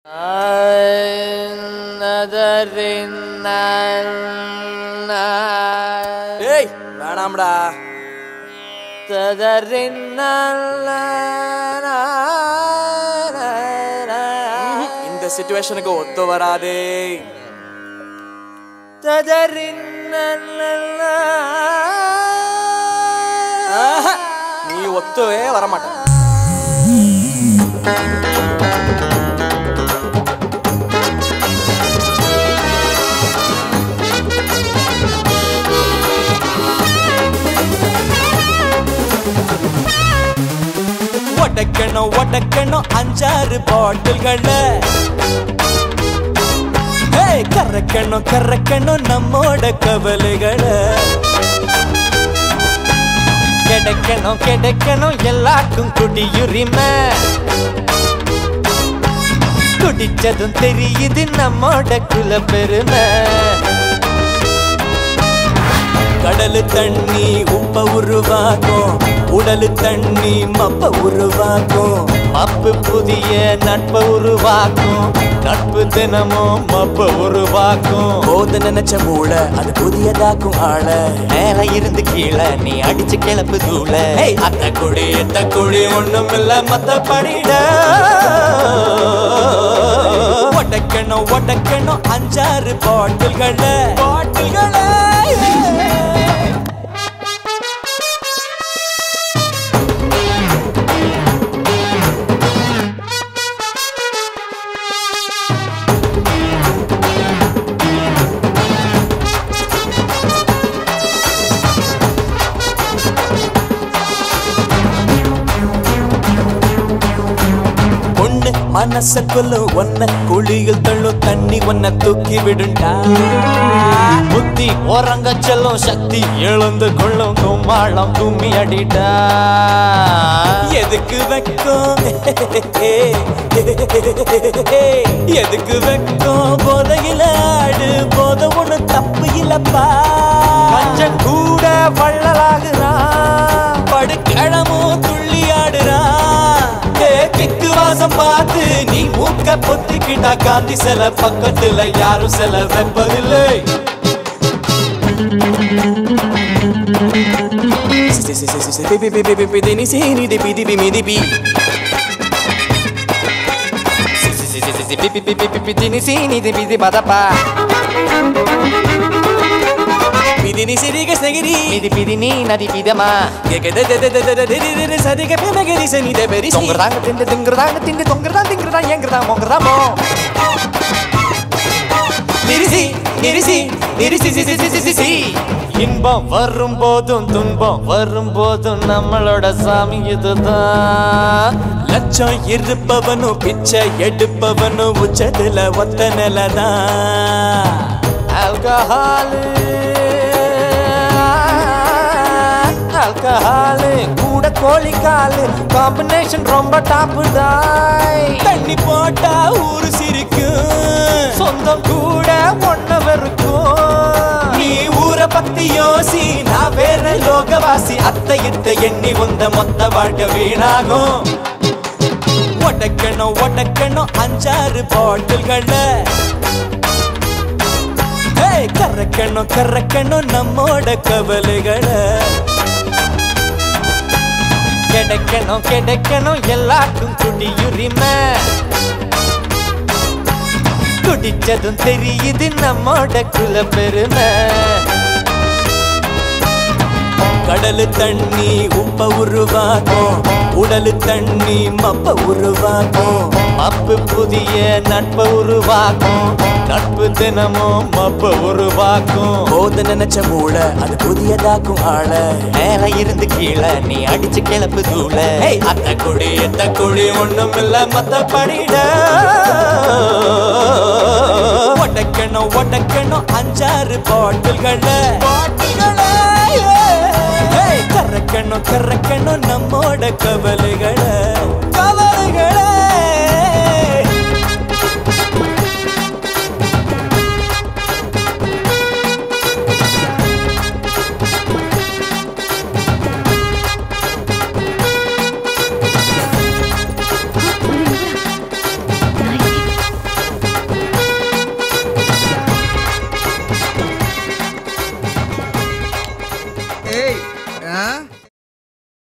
ஏய் வேணாம்டா இந்த சிச்சுவேஷனுக்கு ஒத்து வராதே ஆஹா, நீ ஒத்துவே வரமாட்ட ஒடக்கணும் ஒடக்கணும் அஞ்சாறு பாட்டில்கள ஏய், கறக்கணும் கறக்கணும் நம்மோட கவலைகளை கிடைக்கணும் கிடைக்கணும் எல்லாருக்கும் குடியுரிமை குடிச்சதும் தெரியுது நம்மோட குல பெருமை கடலு தண்ணி உப்ப உருவாக்கும் உடலு தண்ணி மப்ப உருவாக்கும் மப்பு புதிய நட்ப உருவாக்கும் நட்பு தினமும் மப்ப உருவாக்கும் போது நினைச்ச மூளை அது புதியதாக்கும் ஆள மேல இருந்து கீழே நீ அடிச்சு கிளப்பு தூள அத்த குடி எத்த குடி ஒண்ணும் இல்ல மத்த படிட ஒடக்கணும் ஒடக்கணும் அஞ்சாறு பாட்டில்கள பாட்டில்கள பொண்ணு மனசுக்குள்ள ஒன்ன குழியில் தள்ளும் தண்ணி ஒன்ன தூக்கி விடுண்டா புத்தி ஓரங்க செல்லும் சக்தி எழுந்து கொள்ளும் கும்மாளம் கும்மி அடிடா எதுக்கு வெக்கம் எதுக்கு வெக்கம் போதையில ஆடு போத ஒண்ணு தப்பு இல்லப்பா கொஞ்சம் கூட வள்ளலாகுறான் படுக்கிழமும் துள்ளி ஆடுறான் ஏ, கிக்கு வாசம் பார்த்து நீ மூக்க பொத்திக்கிட்டா காந்தி சில பக்கத்துல யாரும் சில வெப்பதில்லை పిదిని సిరిగ సగిరి ఇది పిదిని నది పిదమా సరిగ పెమగరి సని దెబరి తొంగరదాంగ తిండి తింగరదాంగ తిండి తొంగరదా తింగరదా ఎంగరదా మొంగరదామో நிரிசி நிரிசி நிரிசி சி சி சி சி சி சி இன்பம் வரும் போதும் துன்பம் வரும் போதும் நம்மளோட சாமி இதுதான் லட்சம் இருப்பவனும் பிச்சை எடுப்பவனும் உச்சத்துல ஒத்த நிலதான் ஆல்கஹாலு ஆல்கஹாலு கூட கோழிக்காலு காம்பினேஷன் ரொம்ப டாப்பு தாய் தண்ணி போட்டா ஊரு சிரிக்கும் சொந்தம் கூட ஒன்னவருக்கும் நீ ஊரை பத்தி யோசி நான் வேற லோகவாசி அத்தை இத்த எண்ணி வந்த மொத்த வாழ்க்கை வீணாகும் ஒடக்கணும் ஒடக்கணும் அஞ்சாறு பாட்டில்கள ஏய், கறக்கணும் கறக்கணும் நம்மோட கவலைகளை கிடைக்கணும் கிடைக்கணும் எல்லாருக்கும் குடியுரிமை குடிச்சதும் தெரியுது நம்மோட குல பெருமை கடலு தண்ணி உப்ப உருவாக்கும் உடலு தண்ணி மப்ப உருவாக்கும் மப்பு புதிய நட்ப உருவாக்கும் நட்பு தினமும் மப்ப உருவாக்கும் போது நினைச்ச மூளை அது புதியதாக்கும் ஆள மேல இருந்து கீழே நீ அடிச்சு கிளப்பு தூள அத்த குடி எத்த குடி ஒண்ணும் இல்ல மத்த படிட ஒடக்கணும் ஒடக்கணும் அஞ்சாறு பாட்டில்கள கறக்கணும் கறக்கணும் நம்மோட கவலைகளை கவலைகளை ஏய் ஆ